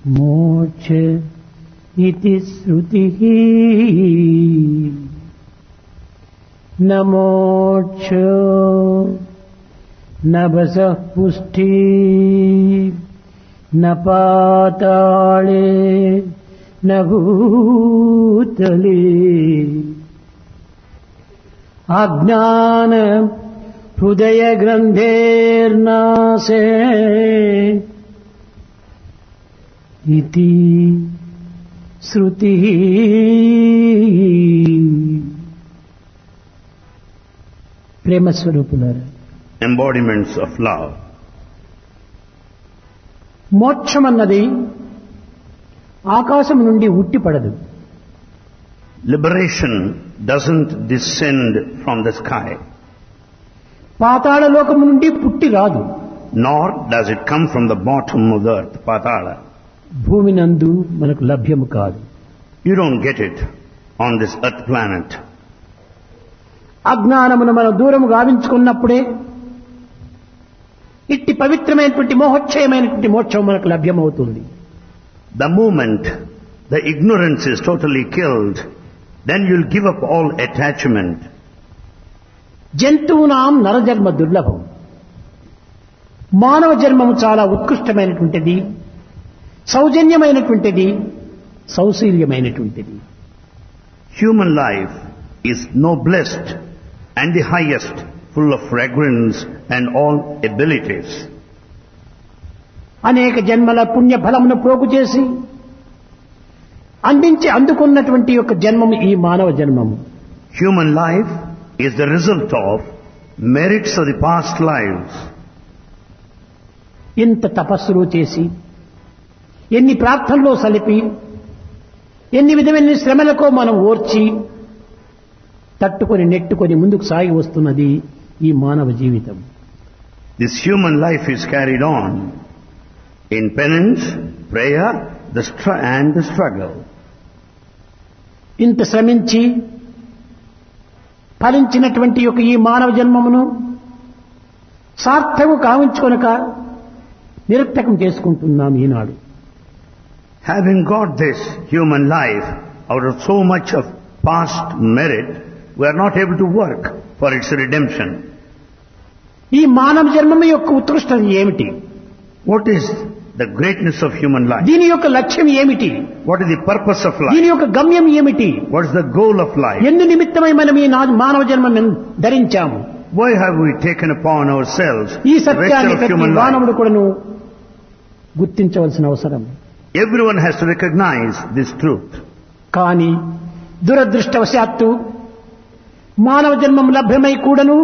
మోక్ష इति श्रुतिः न मोक्ष न बसः पुष्टि न पाताळे न भूतले अज्ञान हृदयग्रन्थेर्नाशे इति శృతి ప్రేమ స్వరూపులారు embodiments of love. మోక్షం అన్నది ఆకాశం నుండి ఉట్టిపడదు Liberation doesn't descend from the sky, పాతాళ లోకము నుండి పుట్టి రాదు nor does it come from the bottom of the earth, Patala. భూమి నందు మనకు లభ్యము కాదు You don't get it on this earth planet. అజ్ఞానమును మనం దూరం గావించుకున్నప్పుడే ఇట్టి పవిత్రమైనటువంటి మోహోక్షయమైనటువంటి మోక్షం మనకు లభ్యమవుతుంది The moment the ignorance is totally killed, then you'll give up all attachment. జంతువునాం నరజన్మ దుర్లభం మానవ జన్మము చాలా ఉత్కృష్టమైనటువంటిది సౌజన్యమైనటువంటిది సౌశీల్యమైనటువంటిది Human life is noblest and the highest, full of fragrance and all abilities. అనేక జన్మల పుణ్య ఫలమును ప్రోగు చేసి అందించి అందుకున్నటువంటి యొక్క జన్మము ఈ మానవ జన్మము Human life is the result of merits of the past lives. ఇంత తపస్సులు చేసి ఎన్ని ప్రార్థనలో సలిపి ఎన్ని విధమైన శ్రమలకో మనం ఓర్చి తట్టుకొని నెట్టుకొని ముందుకు సాగి వస్తున్నది ఈ మానవ జీవితం This human life is carried on in penance, prayer, the str- and the struggle. ఇంత శ్రమించి ఫలించినటువంటి యొక్క ఈ మానవ జన్మమును సార్థము కావించుకొనక నిరర్థకం చేసుకుంటున్నాం ఈనాడు Having got this human life out of so much of past merit, we are not able to work for its redemption. ఈ మానవ జన్మము యొక్క ఉత్కృష్టత ఏమిటి What is the greatness of human life? దీని యొక్క లక్ష్యం ఏమిటి What is the purpose of life? దీని యొక్క గమ్యం ఏమిటి What is the goal of life? ఎందు నిమిత్తమై మనం ఈ నా- మానవ జన్మను ధరించాము Why have we taken upon ourselves ఈ the సత్యాన్ని vector of ప్రతి human life? మానవుడు కూడాను గుర్తించవలసిన అవసరం Everyone has to recognize this truth. కానీ దురదృష్టవశాత్తు మానవ జన్మం లభ్యమై కూడాను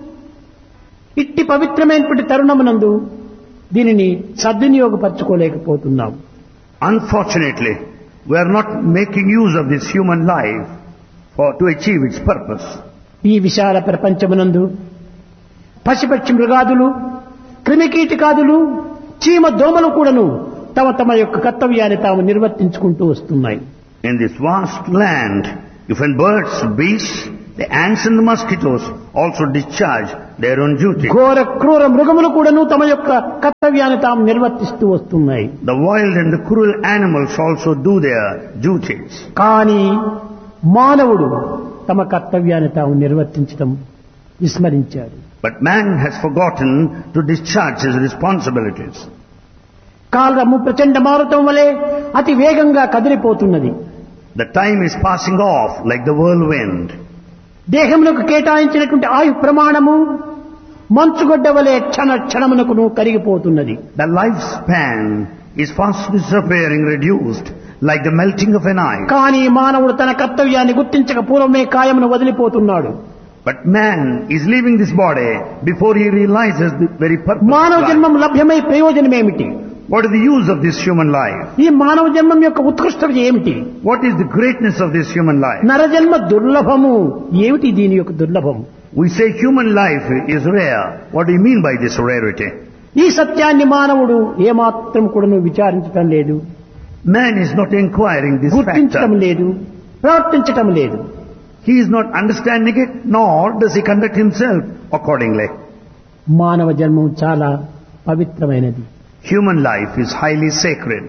ఇట్టి పవిత్రమైనటువంటి తరుణమునందు దీనిని సద్వినియోగపరచుకోలేకపోతున్నాం Unfortunately, we are not making use of this human life for, to achieve its purpose. ఈ విశాల ప్రపంచమునందు పశుపక్షి మృగాదులు క్రిమికీటకాదులు చీమ దోమలు కూడాను తమ తమ యొక్క కర్తవ్యాన్ని తాము నిర్వర్తించుకుంటూ వస్తున్నాయి In this vast land, even birds, beasts, the ants and the mosquitoes also discharge their own duty. ఘోర క్రూర మృగములు కూడాను తమ యొక్క కర్తవ్యాన్ని తాము నిర్వర్తిస్తూ వస్తున్నాయి The wild and the cruel animals also do their duties. కానీ మానవుడు తమ కర్తవ్యాన్ని తాము నిర్వర్తించడం విస్మరించాడు But man has forgotten to discharge his responsibilities. కాలము ప్రచండ మారుతం వలె అతి వేగంగా కదిలిపోతున్నది The time is passing off like the whirlwind. దేహమునకు కేటాయించినటువంటి ఆయు ప్రమాణము మంచుగడ్డ వలె క్షణ క్షణమునకును కరిగిపోతున్నది The lifespan is fast disappearing, reduced like the melting of an ice. కానీ మానవుడు తన కర్తవ్యాన్ని గుర్తించక పూర్వమే కాయమును వదిలిపోతున్నాడు But man is leaving this body before he realizes the very purpose. మానవ of life. జన్మం లభ్యమై ప్రయోజనమేమిటి What is the use of this human life? ఈ మానవ జన్మం యొక్క ఉత్కృష్టత ఏమిటి What is the greatness of this human life? నరజన్మ దుర్లభము ఏమిటి దీని యొక్క దుర్లభం We say human life is rare. What do you mean by this rarity? ఈ సత్యాన్ని మానవుడు ఏమాత్రం కూడా విచారించటం లేదు Man is not inquiring this గుర్తించటం factor. లేదు ప్రవర్తించటం లేదు He is not understanding it, nor does he conduct himself accordingly. మానవ జన్మం చాలా పవిత్రమైనది Human life is highly sacred.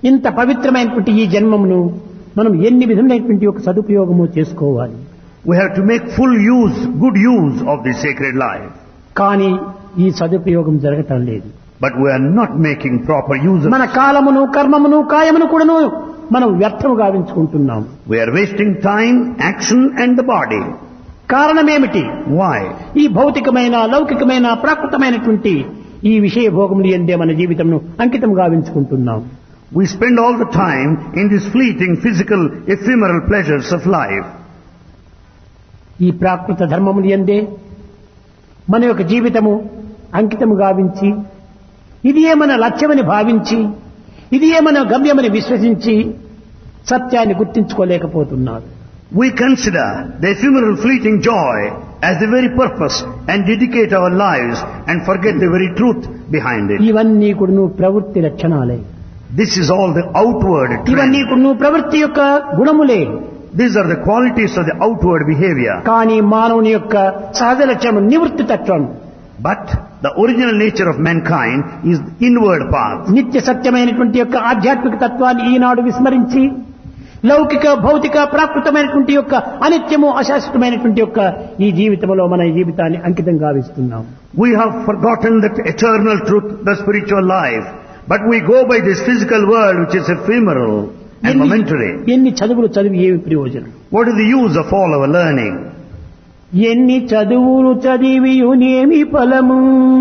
ఇంత పవిత్రమైనటువంటి ఈ జన్మమును మనం ఎన్ని విధములైనటువంటి ఒక సదుపయోగము చేసుకోవాలి We have to make full use, good use of this sacred life. కానీ ఈ సదుపయోగం జరగటం లేదు But we are not making proper use of మన కాలమును కర్మమును కాయమును కూడాను మనం వ్యర్థము గావించుకుంటున్నాం We are wasting time, action and the body. కారణమేమిటి Why? ఈ భౌతికమైన లౌకికమైన ప్రాకృతమైనటువంటి ఈ విషయ భోగములు ఎందే మన జీవితంను అంకితం గావించుకుంటున్నాం We spend all the time in these fleeting physical ephemeral pleasures of life. ఈ ప్రాకృత ధర్మములు ఎందే మన యొక్క జీవితము అంకితము గావించి ఇది ఏ మన లక్ష్యమని భావించి ఇది ఏ మన గమ్యమని విశ్వసించి సత్యాన్ని గుర్తించుకోలేకపోతున్నారు We consider the ephemeral fleeting joy as the very purpose and dedicate our lives and forget the very truth behind it. ఇవన్నీ కూడాను ప్రవృత్తి లక్షణాలే This is all the outward ఇవన్నీ trend. కూడాను ప్రవృత్తి యొక్క గుణములే These are the qualities of the outward behavior. కానీ మానవుని యొక్క సహజ లక్ష్యం నివృత్తి తత్వం But the original nature of mankind is the inward path. నిత్య సత్యమైనటువంటి యొక్క ఆధ్యాత్మిక తత్వాన్ని ఈనాడు విస్మరించి లౌకిక భౌతిక ప్రాకృతమైనటువంటి యొక్క అనిత్యము అశాశ్వతమైనటువంటి యొక్క ఈ జీవితంలో మన ఈ జీవితాన్ని అంకితం గావిస్తున్నాం We have forgotten that eternal truth, the spiritual life. But we go by this physical world which is ephemeral and ఎన్ని- momentary. ఎన్ని చదువులు చదివి ఏమి ప్రయోజనం What is the use of all our learning? ఎన్ని చదువులు చదివియునేమి ఫలము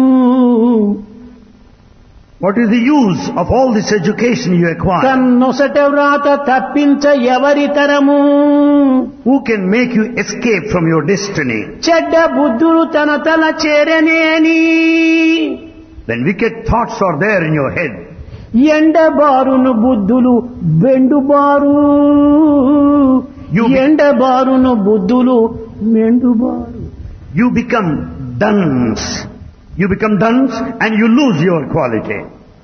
What is the use of all this education you acquire? కన్నొసట వ్రాత తప్పించ ఎవరి తరము Who can make you escape from your destiny? చెడ్డ బుద్ధులు తన తల చేరనేని When wicked thoughts are there in your head, ఎండబారును బుద్ధులు బెండుబారు You be- ఎండబారును బుద్ధులు మెండుబారు you become dunce. You become dunce and you lose your quality.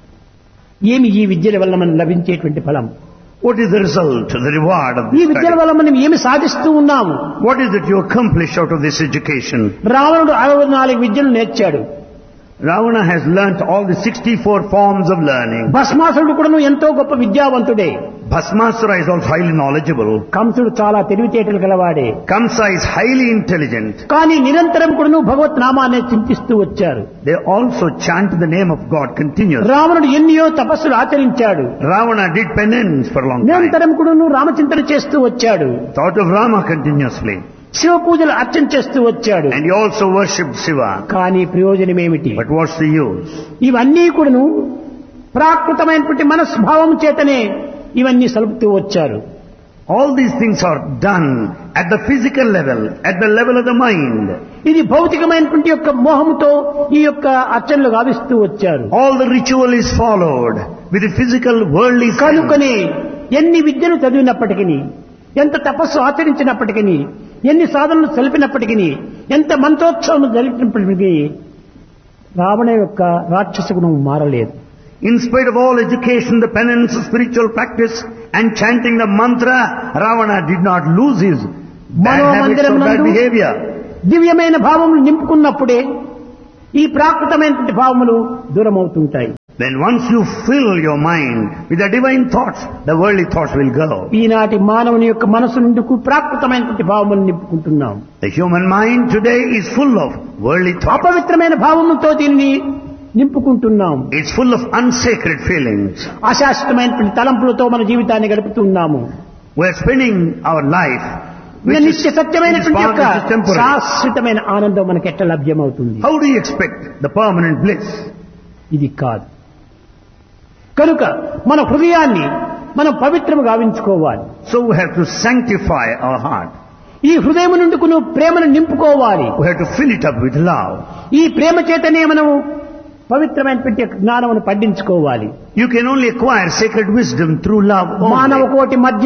ఏమి ఈ విద్యల వల్ల మనం లభించేటువంటి ఫలం What is the result, the reward of ఈ this విద్యల study? వల్ల మనం ఏమి సాధిస్తూ ఉన్నాము What is it you accomplish out of this education? రావణుడు అరవై నాలుగు విద్యలు నేర్చాడు Ravana has learnt all the 64 forms of learning. భస్మాసుడు కూడా ఎంతో గొప్ప విద్యావంతుడే Bhasmasura is also highly knowledgeable. కంసుడు చాలా తెలివితేటలు గలవాడే Kamsa is highly intelligent. కానీ నిరంతరం కూడా భగవత్ నామాన్ని చింతిస్తూ వచ్చారు They also chant the name of God continuously. రావణుడు ఎన్నో తపస్సులు ఆచరించాడు Ravana did penance for a long time. నిరంతరం కూడా రామచింతన చేస్తూ వచ్చాడు Thought of Rama continuously. Shiva పూజలు అర్చన చేస్తూ వచ్చాడు And he also worshipped Shiva. కానీ ప్రయోజనం ఏమిటి But what's the use? ఇవన్నీ కూడాను ప్రాకృతమైనటువంటి మనస్భావం చేతనే ఇవన్నీ సలుపుతూ వచ్చారు All these things are done at the physical level, at the level of the mind. ఇది భౌతికమైనటువంటి యొక్క మోహముతో ఈ యొక్క అర్చనలు గావిస్తూ వచ్చారు All the ritual is followed with the physical worldly sense. కనుకనే ఎన్ని విద్యలు చదివినప్పటికీ ఎంత తపస్సు ఆచరించినప్పటికీ ఎన్ని సాధనలు తెలిపినప్పటికీ ఎంత మంత్రోత్సవం జరిపినప్పటికీ రావణ యొక్క రాక్షస గుణం మారలేదు In spite of all education, the penance, spiritual practice and chanting the mantra, Ravana did not lose his bad habits or bad behavior. దివ్యమైన భావములు నింపుకున్నప్పుడే ఈ ప్రాకృతమైనటువంటి భావములు దూరమవుతుంటాయి Then once you fill your mind with the divine thoughts, the worldly thoughts will go. ఈనాటి మానవుని యొక్క మనసు నుండి ప్రాకృతమైనటువంటి భావములు నింపుకుంటున్నాం The human mind today is full of worldly thoughts. అపవిత్రమైన భావములతో దీన్ని నింపుకుంటున్నాం It's full of unsacred feelings. అశాశ్వతమైనటువంటి తలంపులతో మన జీవితాన్ని గడుపుతున్నాము We're spending our life which is, నిత్య which is సత్యమైనటువంటి part యొక్క which is temporary. శాశ్వతమైన ఆనందం మనకి ఎట్లా లభ్యమవుతుంది How do you expect the permanent bliss? ఇది కాదు కనుక మన హృదయాన్ని మనం పవిత్రము గావించుకోవాలి So we have to sanctify our heart. ఈ హృదయం నుండి నువ్వు ప్రేమను నింపుకోవాలి We have to fill it up with love. ఈ ప్రేమ చేతనే మనము పవిత్రమైనటువంటి జ్ఞానమును పండించుకోవాలి You can only acquire sacred wisdom through love మానవ only. కోటి మధ్య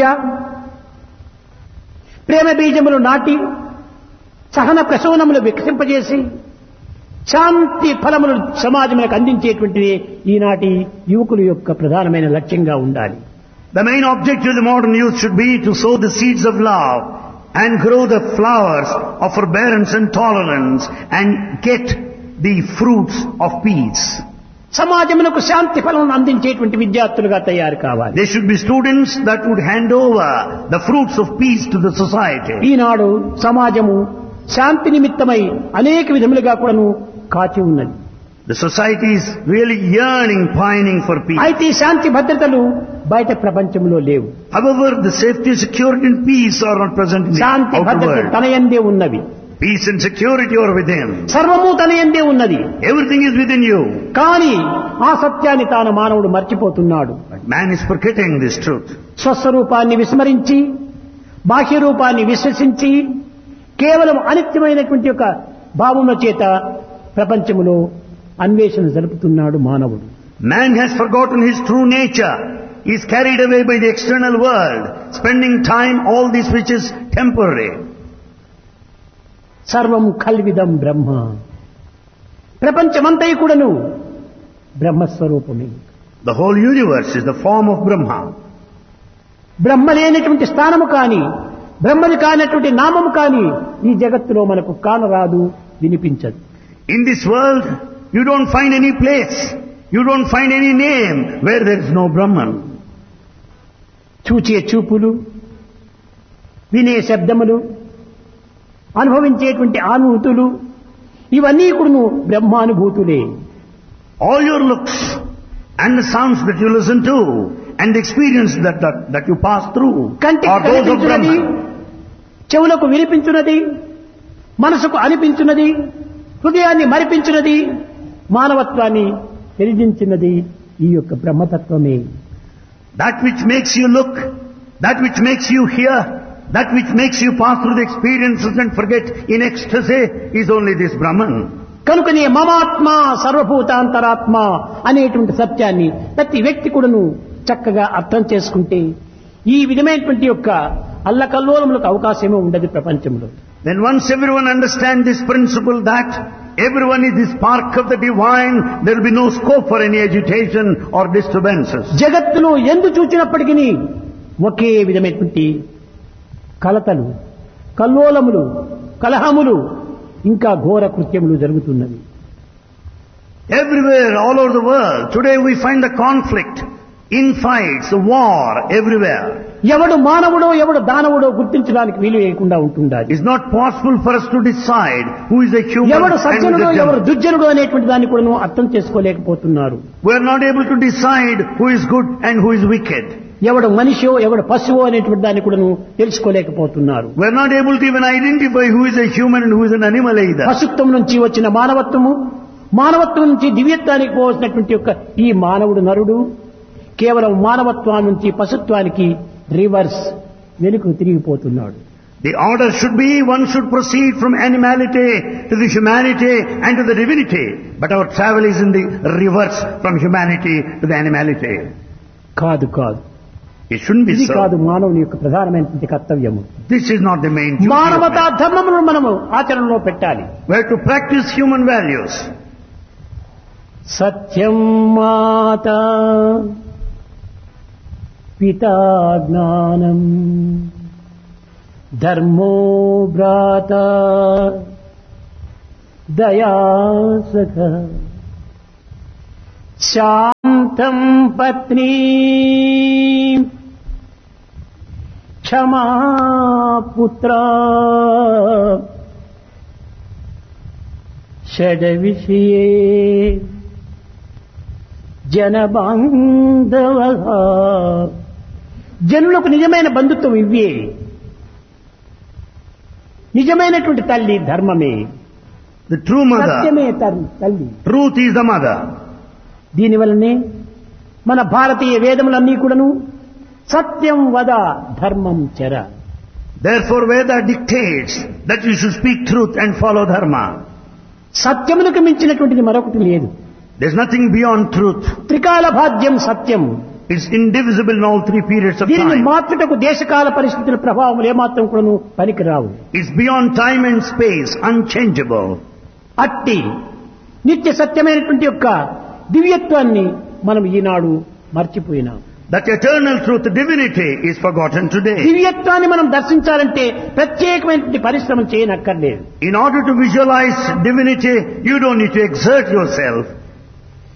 ప్రేమ బీజములు నాటి సహన ప్రసవనములు వికసింపజేసి శాంతి ఫలములు సమాజములకు అందించేటువంటిది ఈనాటి యువకుల యొక్క ప్రధానమైన లక్ష్యంగా ఉండాలి The main objective of the modern youth should be to sow the seeds of love and grow the flowers of forbearance and tolerance and get the fruits of peace. సమాజమునకు శాంతి ఫలం అందించేటువంటి విద్యార్థులుగా తయారు కావాలి They should be students that would hand over the fruits of peace to the society. ఈనాడు సమాజము శాంతి నిమిత్తమై అనేక విధములుగా కూడాను కాచి ఉన్నది The society is really yearning, pining for peace. అయితే ఈ శాంతి భద్రతలు బయట ప్రపంచంలో లేవు However, the safety, security and peace are not present in the Shanti outer భద్రత world. తన ఎందే ఉన్నవి Peace and security are within. సర్వము తన ఎందే ఉన్నది Everything is within you. కానీ ఆ సత్యాన్ని తాను మానవుడు మర్చిపోతున్నాడు But man is forgetting this truth. స్వస్వరూపాన్ని విస్మరించి బాహ్య రూపాన్ని విశ్వసించి కేవలం అనిత్యమైనటువంటి ఒక భావముల చేత ప్రపంచములో అన్వేషణ జరుపుతున్నాడు మానవుడు Man has forgotten his true nature. He is carried away by the external world, spending time all this which is temporary. సర్వం కల్విదం బ్రహ్మ ప్రపంచమంతయు కూడాను బ్రహ్మస్వరూపమే The whole universe is the form of Brahma. బ్రహ్మ లేనటువంటి స్థానము కాని బ్రహ్మది కానటువంటి నామము కాని ఈ జగత్తులో మనకు కానరాదు వినిపించదు In this world, you don't find any place, you don't find any name where there is no Brahman. చూచే చూపులు వినే శబ్దములు అనుభవించేటువంటి అనుభూతులు ఇవన్నీ కూడాను బ్రహ్మానుభూతులే All your looks and the sounds that you listen to and the experience that, that, that you pass through కంటికి are those of కనిపించున్నది Brahman. చెవులకు వినిపించున్నది మనసుకు అనిపించున్నది హృదయాన్ని మరిపించున్నది మానవత్వాన్ని వెలిగించినది ఈ యొక్క బ్రహ్మతత్వమే That which makes you look, that which makes you hear, that which makes you pass through the experiences and forget in ecstasy is only this Brahman. కనుకనే మమాత్మ సర్వభూతాంతరాత్మ అనేటువంటి సత్యాన్ని ప్రతి వ్యక్తి కూడాను చక్కగా అర్థం చేసుకుంటే ఈ విధమైనటువంటి యొక్క అల్లకల్లోలములకు అవకాశమే ఉండదు ప్రపంచంలో Then once everyone understands this principle that everyone is the spark of the divine, there will be no scope for any agitation or disturbances. జగత్తులో ఎందు చూచినప్పటికీ ఒకే విధమైనటువంటి కలతలు కల్లోలములు కలహములు ఇంకా ఘోర కృత్యములు జరుగుతున్నవి Everywhere, all over the world, today we find the conflict, infights, war, everywhere. ఎవడు మానవుడో ఎవడు దానవుడో గుర్తించడానికి వీలు లేకుండా ఉంటుండాలి It's not possible for us to decide who is a human ఎవడు and who సజ్జనుడో is a ఎవరు devil. దుర్జనుడో అనేటువంటి దాన్ని కూడా అర్థం చేసుకోలేకపోతున్నారు We are not able to decide who is good and who is wicked. ఎవడు మనిషో ఎవడు పశువో అనేటువంటి దాన్ని కూడా తెలుసుకోలేకపోతున్నారు We are not able to even identify who is a human and who is an animal either. పశుత్వం నుంచి వచ్చిన మానవత్వము మానవత్వం నుంచి దివ్యత్వానికి పోవలసినటువంటి యొక్క ఈ మానవుడు నరుడు కేవలం మానవత్వం నుంచి పశుత్వానికి రివర్స్ వెనుక తిరిగిపోతున్నాడు The order should be one should proceed from animality to the humanity and to the divinity. But our travel is in the reverse from humanity to the animality. కాదు కాదు It shouldn't be ఇది so. కాదు మానవుని యొక్క ప్రధానమైనటువంటి కర్తవ్యము This is not the main duty. of మానవతా man. ధర్మములను మనము ఆచరణలో పెట్టాలి We have to practice human values. సత్యం మాత పితా జ్ఞానం ధర్మో భ్రాత దయా సఖ శాంతం పత్ని క్షమా పుత్ర షడ్ విషయే జనబాంధవ జనులకు నిజమైన బంధుత్వం ఇవ్వే నిజమైనటువంటి తల్లి ధర్మమే The true mother, సత్యమే తర్- తల్లి truth is the mother. దీనివలనే మన భారతీయ వేదములన్నీ కూడాను సత్యం వద ధర్మం చెర Therefore Veda dictates that you should speak truth and follow dharma. సత్యములకు మించినటువంటిది మరొకటి లేదు There's nothing beyond truth. త్రికాల భాగ్యం సత్యం It's indivisible in all three periods of దీనిని time. మార్చుటకు దేశకాల పరిస్థితుల ప్రభావం ఏమాత్రం కూడాను పనికిరావు It's beyond time and space, unchangeable. అట్టి నిత్య సత్యమైనటువంటి యొక్క దివ్యత్వాన్ని మనం ఈనాడు మర్చిపోయినాం That eternal truth, divinity, is forgotten today. దివ్యత్వాన్ని మనం దర్శించాలంటే ప్రత్యేకమైనటువంటి పరిశ్రమ చేయనక్కర్లేదు In order to visualize divinity, you don't need to exert yourself.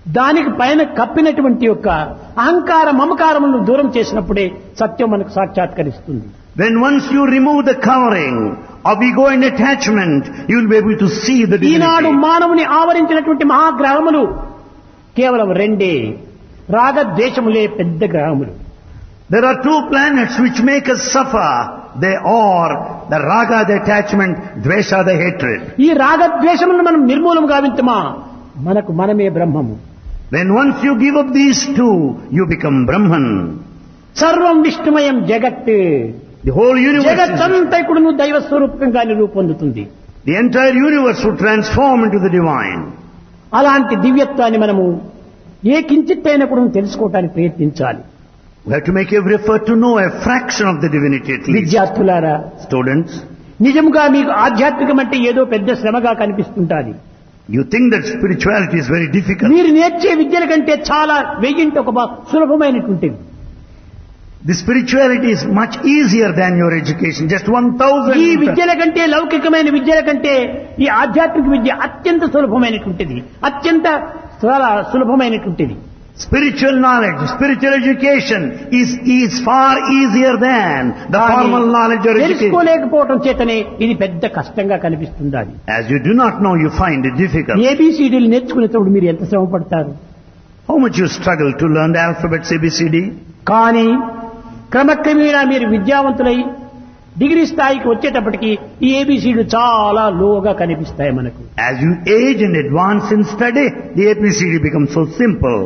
దానికి పైన కప్పినటువంటి యొక్క అహంకార మమకారములను దూరం చేసినప్పుడే సత్యం మనకు సాక్షాత్కరిస్తుంది When once you remove the covering of ego and attachment, you will be able to see the Eenadu divinity. మానవుని ఆవరించినటువంటి మహాగ్రహములు కేవలం రెండే రాగద్వేషములే పెద్ద గ్రహములు There are two planets which make us suffer. They are the raga, the attachment, dvesha, the hatred. ఈ రాగద్వేషములను మనం నిర్మూలం గావించమా మనకు మనమే బ్రహ్మము When once you give up these two, you become Brahman. సర్వం విష్ణుమయం జగత్ The whole universe, is- జగత్తంతైకుడును దైవ స్వరూపంగానే రూపొందుతుంది the entire universe would transform into the divine. అలాంటి దివ్యత్వాన్ని మనము ఏ కించిత్తైనా కూడా తెలుసుకోవటానికి ప్రయత్నించాలి We have to make every effort to know a fraction of the divinity at least. విద్యార్థులారా Students, నిజంగా మీకు ఆధ్యాత్మికం అంటే ఏదో పెద్ద శ్రమగా కనిపిస్తుంటాది you think that spirituality is very difficult. మీరు నేర్చే విద్యల కంటే చాలా వెయ్యింటి ఒక బా- సులభమైనటువంటిది The spirituality is much easier than your education. Just one ఈ thousand. విద్యల కంటే లౌకికమైన విద్యల కంటే ఈ ఆధ్యాత్మిక విద్య అత్యంత సులభమైనటువంటిది అత్యంత చాలా సులభమైనటువంటిది Spiritual knowledge, spiritual education is, is far easier than the కానీ formal knowledge or education. తెలుసుకోలేకపోవటం చేతనే ఇది పెద్ద కష్టంగా కనిపిస్తుంది అది As you do not know, you find it difficult. ఏబిసిడీలు నేర్చుకునేటప్పుడు మీరు ఎంత శ్రమ పడతారు How much you struggle to learn the alphabets ABCD? కానీ క్రమక్రమేణా మీరు విద్యావంతులై డిగ్రీ స్థాయికి వచ్చేటప్పటికి ఈ ఏబిసిడీలు చాలా లోగా కనిపిస్తాయి మనకు As you age and advance in study, the ABCD becomes so simple.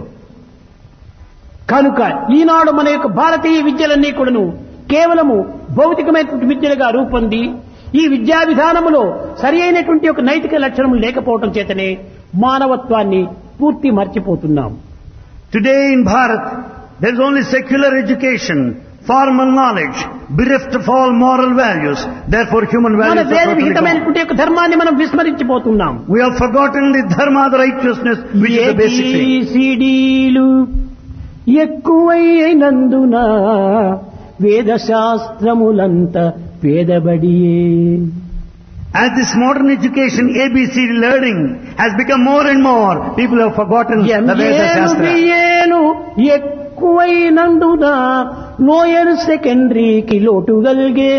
కనుక ఈనాడు మన యొక్క భారతీయ విద్యలన్నీ కూడాను కేవలము భౌతికమైనటువంటి విద్యలుగా రూపొంది ఈ విద్యా విధానములో సరి అయినటువంటి ఒక నైతిక లక్షణం లేకపోవటం చేతనే మానవత్వాన్ని పూర్తి మర్చిపోతున్నాం Today in Bharat, there is only secular education, formal knowledge, bereft of all moral values. Therefore, human మన values are వేద totally gone. విహితమైనటువంటి యొక్క ధర్మాన్ని మనం విస్మరించిపోతున్నాం We have forgotten the dharma, the righteousness, which is the basic thing. ఏబిసిడీలు ఎక్కువైనందున వేద శాస్త్రములంత పేదబడియే As this modern education, ABCD learning has become more and more, people have forgotten the Veda ఎంఏను Shastra. బిఏను ఎక్కువైనందున లోయర్ సెకండరీకి లోటు కలిగే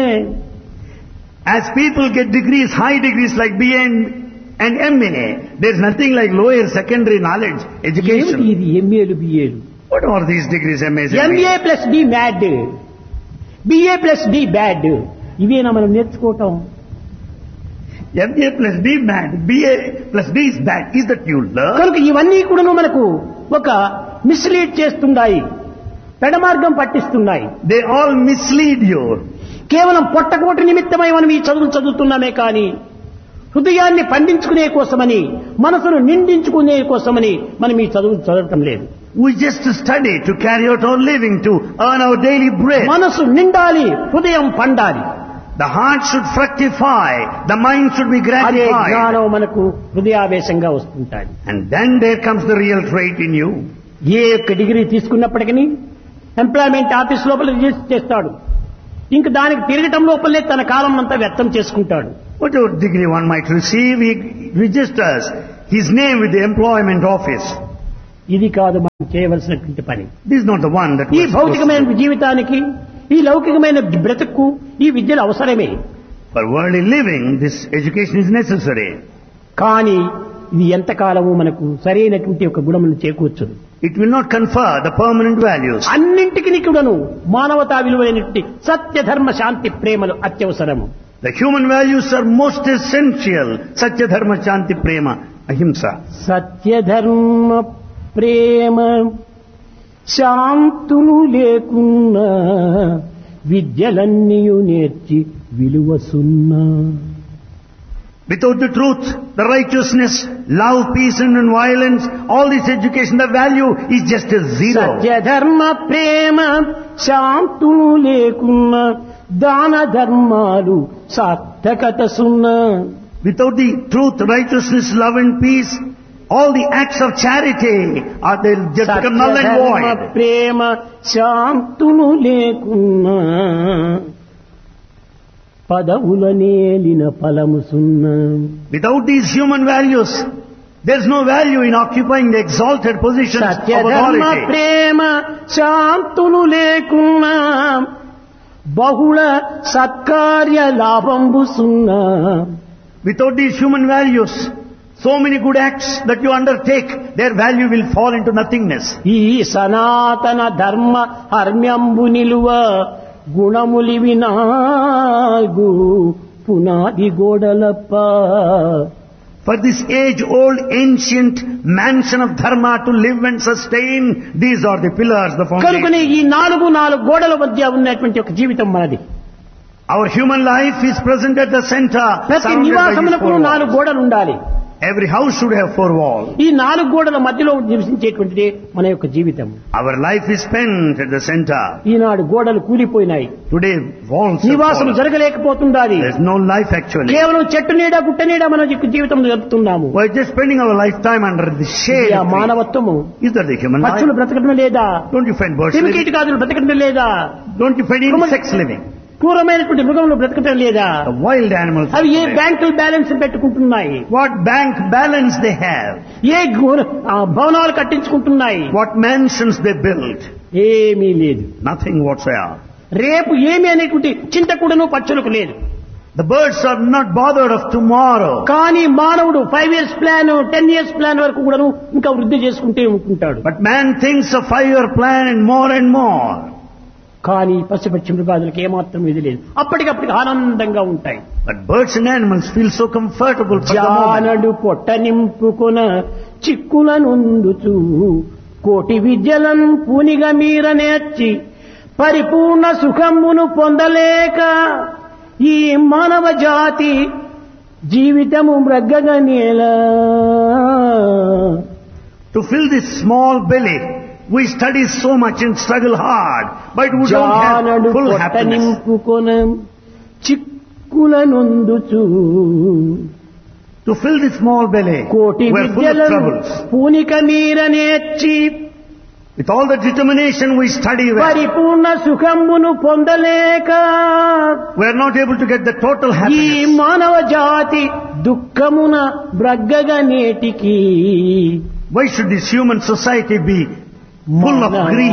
As people get degrees, high degrees like BA and, and MA, there's nothing like lower secondary knowledge, ఏమిటి education. ఇది ఎంఏలు బిఏలు What are these degrees, MAs and MA BA? Plus the mad BA plus the bad ఇవేనా మనం నేర్చుకోవటం MA plus B bad, BA plus B is bad. Is that you learn? కనుక ఇవన్నీ కూడాను మనకు ఒక మిస్లీడ్ చేస్తున్నాయి పెడమార్గం పట్టిస్తున్నాయి They all mislead you. కేవలం పొట్టకోటి నిమిత్తమై మనం ఈ చదువులు చదువుతున్నామే కానీ హృదయాన్ని పండించుకునే కోసమని మనసును నిండించుకునే కోసమని మనం ఈ చదువులు చదవటం లేదు We just study to carry out our living, to earn our daily bread. మనసు నిండాలి హృదయం పండాలి The heart should fructify, the mind should be అదే gratified. జ్ఞానం మనకు హృదయావేశంగా వస్తుంటాయి And then there comes the real trait in you. ఏ యొక్క డిగ్రీ తీసుకున్నప్పటికీ ఎంప్లాయ్మెంట్ ఆఫీస్ లోపల రిజిస్టర్ చేస్తాడు ఇంక దానికి తిరగటం లోపలే తన కాలం అంతా వ్యక్తం చేసుకుంటాడు Whatever degree one might receive, he registers his name with the employment office. ఇది కాదు మనం చేయవలసినటువంటి పని This is not the one that ఈ was supposed భౌతికమైన to. జీవితానికి ఈ లౌకికమైన బ్రతుక్కు ఈ విద్యలు అవసరమే For worldly living, this education is necessary. కానీ ఇది ఎంతకాలము మనకు సరైనటువంటి ఒక గుణమును చేకూర్చదు It will not confer the permanent values. అన్నింటికి కూడాను మానవతా విలువైనటువంటి సత్య ధర్మ శాంతి ప్రేమలు అత్యవసరము The human values are most essential. Satya Dharma Shanti Prema Ahimsa. సత్యధర్మ ప్రేమ శాంతులు లేకున్నా విద్యలన్నీయు నేర్చి విలువ సున్నా Without the truth, the righteousness, love, peace and non-violence, all this education, the value is just a zero. సత్యధర్మ ప్రేమ శాంతులు లేకున్నా దాన ధర్మాలు సార్థకత సున్నా Without the truth, righteousness, love and peace, all the acts of charity are they'll just become null and సత్యధర్మ void. ప్రేమ శాంతులు లేకున్నా పదవుల నేలిన ఫలము సున్నా Without these human values, There's no value in occupying the exalted positions of సత్యధర్మ authority. ప్రేమ శాంతులు లేకున్నా బహుళ సత్కార్య లాభంబు సున్నా Without these human values, so many good acts that you undertake, their value will fall into nothingness. ఈ సనాతన ధర్మ హర్మ్యంబు నిలువ గుణములివి నాగు పునాది గోడలప్ప For this age-old ancient mansion of dharma to live and sustain, these are the pillars, the foundation. కనుకనే ఈ నాలుగు నాలుగు గోడల మధ్య ఉన్నటువంటి ఒక జీవితం మనది Our human life is present at the center, ప్రతి surrounded by these నివాసములకు four నాలుగు walls. గోడలు ఉండాలి Every house should have four walls. ఈ నాలుగు గోడల మధ్యలో నివసించేటువంటిది మన యొక్క జీవితం Our life is spent at the center. ఈనాడు గోడలు కూలిపోయినాయి Today, walls have నివాసం fallen. జరగలేకపోతుండాలి There's no life actually. కేవలం చెట్టు నీడ గుట్ట నీడ మన యొక్క జీవితం జరుపుతున్నాము We're just spending our lifetime under the shade ఇది ఆ of trees. మానవత్వము Is that the human life? పక్షులు బ్రతకడం లేదా Don't you find birds living? క్రిమికీటకాదులు బ్రతకడం లేదా Don't you find Human- insects living? క్రూరమైనటువంటి మృగములు బ్రతకటం లేదా The wild animals. అవి ఏ are there. బ్యాంకులు బ్యాలెన్స్ పెట్టుకుంటున్నాయి What bank balance they have? ఏ గు- ఆ భవనాలు కట్టించుకుంటున్నాయి What mansions they build? ఏమీ లేదు Nothing whatsoever. రేపు ఏమి అనేటువంటి చింత కూడాను పక్షులకు లేదు The birds are not bothered of tomorrow. కానీ మానవుడు five years plan ten years plan వరకు కూడాను ఇంకా వృద్ధి చేసుకుంటే ఉంటుంటాడు But man thinks of five-year plan and more and more. కానీ పశుపక్షి మృగాదులకు ఏమాత్రం ఇది లేదు అప్పటికప్పటికి ఆనందంగా ఉంటాయి But birds and animals feel so comfortable for the moment. జానడు పొట్ట నింపుకొన చిక్కుల నుండుచు కోటి విద్యలను పూనిగా మీర నేర్చి పరిపూర్ణ సుఖమును పొందలేక ఈ మానవ జాతి జీవితము మ్రగ్గగా నేలా To fill this small belly, we study so much and struggle hard, but we don't జానడు have full పొట్ట happiness. నింపుకొన చిక్కుల నొందుచు To fill this small belly, కోటి we are full of విద్యలను troubles. పూనిక మీర నేర్చి With all the determination we study well, పరిపూర్ణ సుఖమును పొందలేక we are not able to get the total ఈ happiness. మానవ జాతి దుఃఖమున బ్రగ్గగా నేటికి Why should this human society be full of grief?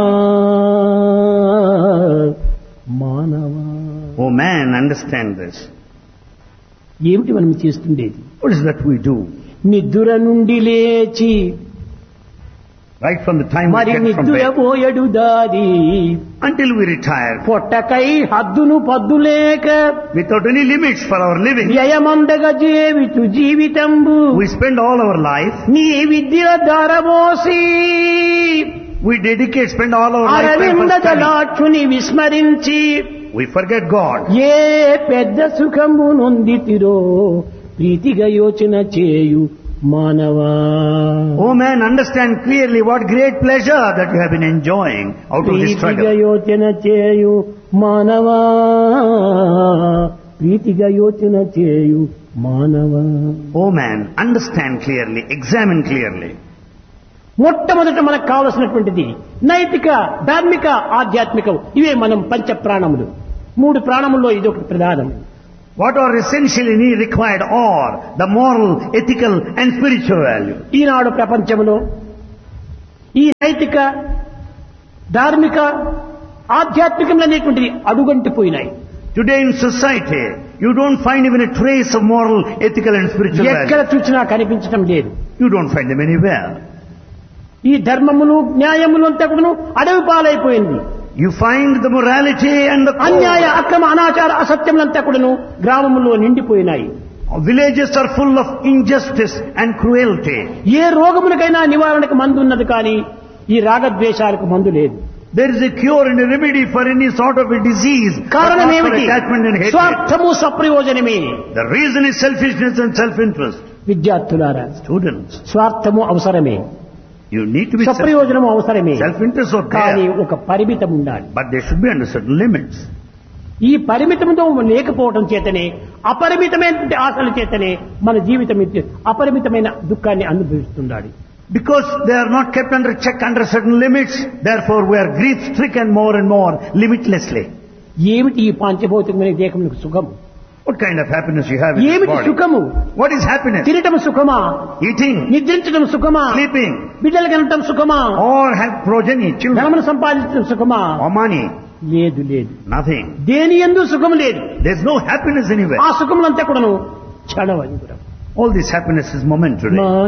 మానవా Oh man, understand this. ఏమిటి మనం చేస్తుండేది What is that we do? నిద్ర నుండి లేచి Right from the time we మరి get from నిద్ర bed పోయడు దాది until we retire, పొట్టకై హద్దును పద్దులేక without any limits for our living, వ్యయమందగ జీవితు జీవితంబు we spend all our life, నీ విద్య ధరబోసి we dedicate, spend all our life Aravinda for study. జలాక్షుని విస్మరించి We forget God. ఏ పెద్ద సుఖము నొందితిరో ప్రీతిగా యోచన చేయు మానవా Oh man, understand clearly what great pleasure that you have been enjoying out of this ప్రీతిగా struggle. యోచన చేయు మానవా ప్రీతిగా యోచన చేయు మానవా Oh man, understand clearly, examine clearly. మొట్టమొదట మనకు కావలసినటువంటిది నైతిక ధార్మిక ఆధ్యాత్మిక ఇవే మనం పంచ ప్రాణములు మూడు ప్రాణముల్లో ఇది ఒకటి ప్రధానం What are essentially need required are the moral, ethical and spiritual value. ఈనాడు ప్రపంచంలో ఈ నైతిక ధార్మిక ఆధ్యాత్మికమైనటువంటిది అడుగంటిపోయినాయి Today in society, you don't find even a trace of moral, ethical and spiritual ఎక్కడ value. చూసినా కనిపించటం లేదు You don't find them anywhere. ఈ ధర్మములు న్యాయములు అంతా కూడా అడవి పాలైపోయింది You find the morality and the అన్యాయ code. అక్రమ అనాచార అసత్యములంతా కూడాను గ్రామములో నిండిపోయినాయి Villages are full of injustice and cruelty. ఏ రోగములకైనా నివారణకు మందు ఉన్నది కానీ ఈ రాగద్వేషాలకు మందు లేదు There is a cure and a remedy for any sort of a disease. but కారణం not for ఏమిటి attachment and hatred. స్వార్థము సప్రయోజనమే The reason is selfishness and self-interest. విద్యార్థులారా Students, స్వార్థము అవసరమే you need to be self- సప్రయోజనము అవసరమే self-interest or కానీ care, ఒక పరిమితం ఉండాలి but they should be under certain limits. ఈ పరిమితంతో లేకపోవడం చేతనే అపరిమితమైనటువంటి ఆశల చేతనే మన జీవితం ఇది అపరిమితమైన దుఃఖాన్ని అనుభవిస్తున్నాడు Because they are not kept under check under certain limits, therefore we are grief-stricken more and more, limitlessly. ఏమిటి ఈ పాంచభౌతికమైన దేహములకు సుఖం What kind of happiness you have in this ఏమిటి body? సుఖము What is happiness? తినటం సుఖమా Eating, నిద్రించడం సుఖమా sleeping, బిడ్డలు కనటం సుఖమా or have progeny, children, ధనమును సంపాదించడం సుఖమా or money. లేదు లేదు Nothing. దేని ఎందు సుఖం లేదు There's no happiness anywhere. ఆ సుఖములంతా కూడాను క్షణం అది కూడా All this happiness is momentary. మా